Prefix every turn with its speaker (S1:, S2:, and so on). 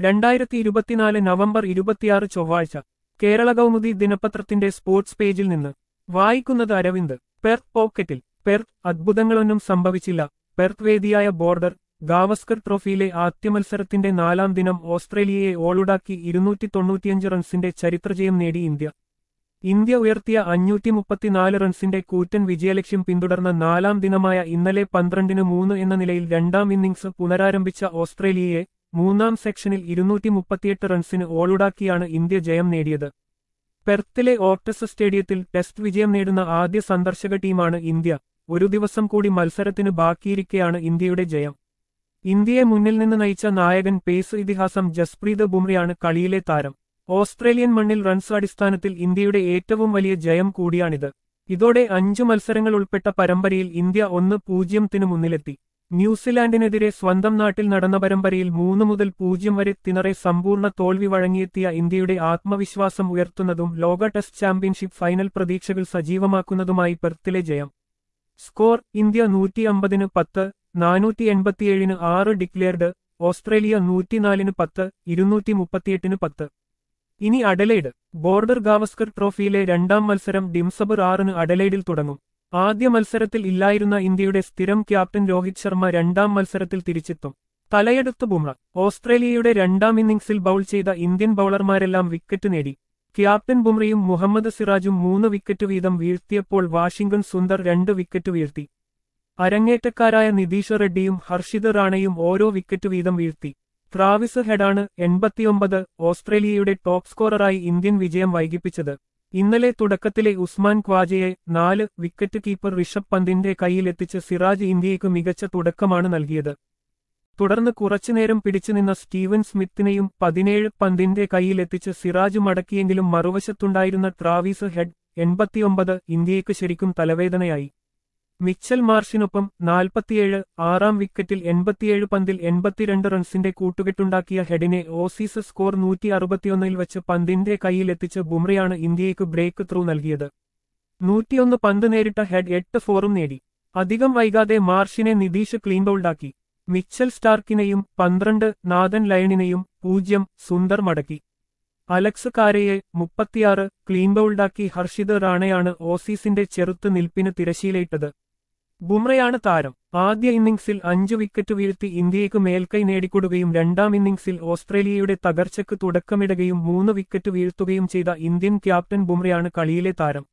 S1: രണ്ടായിരത്തി ഇരുപത്തിനാല് നവംബർ ഇരുപത്തിയാറ് ചൊവ്വാഴ്ച കേരള കൗമുദി ദിനപത്രത്തിന്റെ സ്പോർട്സ് പേജിൽ നിന്ന് വായിക്കുന്നത് അരവിന്ദ് പെർത്ത് പോക്കറ്റിൽ പെർത്ത് അത്ഭുതങ്ങളൊന്നും സംഭവിച്ചില്ല പെർത്ത് വേദിയായ ബോർഡർ ഗാവസ്കർ ട്രോഫിയിലെ ആദ്യ മത്സരത്തിന്റെ നാലാം ദിനം ഓസ്ട്രേലിയയെ ഓളുടാക്കി ഇരുന്നൂറ്റി തൊണ്ണൂറ്റിയഞ്ച് റൺസിന്റെ ചരിത്രജയം നേടി ഇന്ത്യ ഇന്ത്യ ഉയർത്തിയ അഞ്ഞൂറ്റി മുപ്പത്തിനാല് റൺസിന്റെ കൂറ്റൻ വിജയലക്ഷ്യം പിന്തുടർന്ന നാലാം ദിനമായ ഇന്നലെ പന്ത്രണ്ടിന് മൂന്ന് എന്ന നിലയിൽ രണ്ടാം ഇന്നിംഗ്സ് പുനരാരംഭിച്ച ഓസ്ട്രേലിയയെ മൂന്നാം സെക്ഷനിൽ ഇരുന്നൂറ്റി മുപ്പത്തിയെട്ട് റൺസിന് ഓളുടാക്കിയാണ് ഇന്ത്യ ജയം നേടിയത് പെർത്തിലെ ഓർട്ടസ് സ്റ്റേഡിയത്തിൽ ടെസ്റ്റ് വിജയം നേടുന്ന ആദ്യ സന്ദർശക ടീമാണ് ഇന്ത്യ ഒരു ദിവസം കൂടി മത്സരത്തിന് ബാക്കിയിരിക്കെയാണ് ഇന്ത്യയുടെ ജയം ഇന്ത്യയെ മുന്നിൽ നിന്ന് നയിച്ച നായകൻ പേസ് ഇതിഹാസം ജസ്പ്രീത് ബുംറയാണ് കളിയിലെ താരം ഓസ്ട്രേലിയൻ മണ്ണിൽ റൺസ് അടിസ്ഥാനത്തിൽ ഇന്ത്യയുടെ ഏറ്റവും വലിയ ജയം കൂടിയാണിത് ഇതോടെ അഞ്ചു മത്സരങ്ങൾ ഉൾപ്പെട്ട പരമ്പരയിൽ ഇന്ത്യ ഒന്ന് പൂജ്യത്തിന് മുന്നിലെത്തി ന്യൂസിലാൻഡിനെതിരെ സ്വന്തം നാട്ടിൽ നടന്ന പരമ്പരയിൽ മൂന്ന് മുതൽ പൂജ്യം വരെ തിണറെ സമ്പൂർണ്ണ തോൽവി വഴങ്ങിയെത്തിയ ഇന്ത്യയുടെ ആത്മവിശ്വാസം ഉയർത്തുന്നതും ലോക ടെസ്റ്റ് ചാമ്പ്യൻഷിപ്പ് ഫൈനൽ പ്രതീക്ഷകൾ സജീവമാക്കുന്നതുമായി പെർത്തിലെ ജയം സ്കോർ ഇന്ത്യ നൂറ്റി അമ്പതിന് പത്ത് നാനൂറ്റി എൺപത്തിയേഴിന് ആറ് ഡിക്ലെയർഡ് ഓസ്ട്രേലിയ നൂറ്റിനാലിന് പത്ത് ഇരുന്നൂറ്റി മുപ്പത്തിയെട്ടിന് പത്ത് ഇനി അഡലൈഡ് ബോർഡർ ഗാവസ്കർ ട്രോഫിയിലെ രണ്ടാം മത്സരം ഡിംസബർ ആറിന് അഡലൈഡിൽ തുടങ്ങും ആദ്യ മത്സരത്തിൽ ഇല്ലായിരുന്ന ഇന്ത്യയുടെ സ്ഥിരം ക്യാപ്റ്റൻ രോഹിത് ശർമ്മ രണ്ടാം മത്സരത്തിൽ തിരിച്ചെത്തും തലയെടുത്ത് ബുംറ ഓസ്ട്രേലിയയുടെ രണ്ടാം ഇന്നിംഗ്സിൽ ബൌൾ ചെയ്ത ഇന്ത്യൻ ബൌളർമാരെല്ലാം വിക്കറ്റ് നേടി ക്യാപ്റ്റൻ ബുംറയും മുഹമ്മദ് സിറാജും മൂന്ന് വിക്കറ്റ് വീതം വീഴ്ത്തിയപ്പോൾ വാഷിംഗ്ടൺ സുന്ദർ രണ്ട് വിക്കറ്റ് വീഴ്ത്തി അരങ്ങേറ്റക്കാരായ നിതീഷ് റെഡ്ഡിയും ഹർഷിത് റാണയും ഓരോ വിക്കറ്റ് വീതം വീഴ്ത്തി ട്രാവിസ് ഹെഡാണ് എൺപത്തിയൊമ്പത് ഓസ്ട്രേലിയയുടെ ടോപ്പ് സ്കോററായി ഇന്ത്യൻ വിജയം വൈകിപ്പിച്ചത് ഇന്നലെ തുടക്കത്തിലെ ഉസ്മാൻ ഖ്വാജയെ നാല് വിക്കറ്റ് കീപ്പർ ഋഷഭ് പന്തിന്റെ കൈയിലെത്തിച്ച് സിറാജ് ഇന്ത്യയ്ക്ക് മികച്ച തുടക്കമാണ് നൽകിയത് തുടർന്ന് കുറച്ചുനേരം പിടിച്ചുനിന്ന സ്റ്റീവൻ സ്മിത്തിനെയും പതിനേഴ് പന്തിന്റെ കൈയിലെത്തിച്ച് സിറാജ് മടക്കിയെങ്കിലും മറുവശത്തുണ്ടായിരുന്ന ട്രാവിസ് ഹെഡ് എൺപത്തിയൊമ്പത് ഇന്ത്യയ്ക്ക് ശരിക്കും തലവേദനയായി മിച്ചൽ മാർഷിനൊപ്പം നാൽപ്പത്തിയേഴ് ആറാം വിക്കറ്റിൽ എൺപത്തിയേഴ് പന്തിൽ എൺപത്തിരണ്ട് റൺസിന്റെ കൂട്ടുകെട്ടുണ്ടാക്കിയ ഹെഡിനെ ഓസീസ് സ്കോർ നൂറ്റി അറുപത്തിയൊന്നിൽ വെച്ച് പന്തിന്റെ കൈയിലെത്തിച്ച് ബുംറയാണ് ഇന്ത്യയ്ക്ക് ബ്രേക്ക് ത്രൂ നൽകിയത് നൂറ്റിയൊന്ന് പന്ത് നേരിട്ട ഹെഡ് എട്ട് ഫോറും നേടി അധികം വൈകാതെ മാർഷിനെ നിതീഷ് ക്ലീൻ ബൗൾഡാക്കി മിച്ചൽ സ്റ്റാർക്കിനെയും പന്ത്രണ്ട് നാഥൻ ലയണിനെയും പൂജ്യം സുന്ദർ മടക്കി അലക്സ് കാരയെ മുപ്പത്തിയാറ് ക്ലീൻ ബൗൾഡാക്കി ഹർഷിത് റാണയാണ് ഓസീസിന്റെ ചെറുത്ത് നിൽപ്പിന് തിരശീലയിട്ടത് ബുംറയാണ് താരം ആദ്യ ഇന്നിംഗ്സിൽ അഞ്ചു വിക്കറ്റ് വീഴ്ത്തി ഇന്ത്യയ്ക്ക് മേൽക്കൈ നേടിക്കൊടുകയും രണ്ടാം ഇന്നിംഗ്സിൽ ഓസ്ട്രേലിയയുടെ തകർച്ചയ്ക്ക് തുടക്കമിടുകയും മൂന്ന് വിക്കറ്റ് വീഴ്ത്തുകയും ചെയ്ത ഇന്ത്യൻ ക്യാപ്റ്റൻ ബുംറയാണ് കളിയിലെ താരം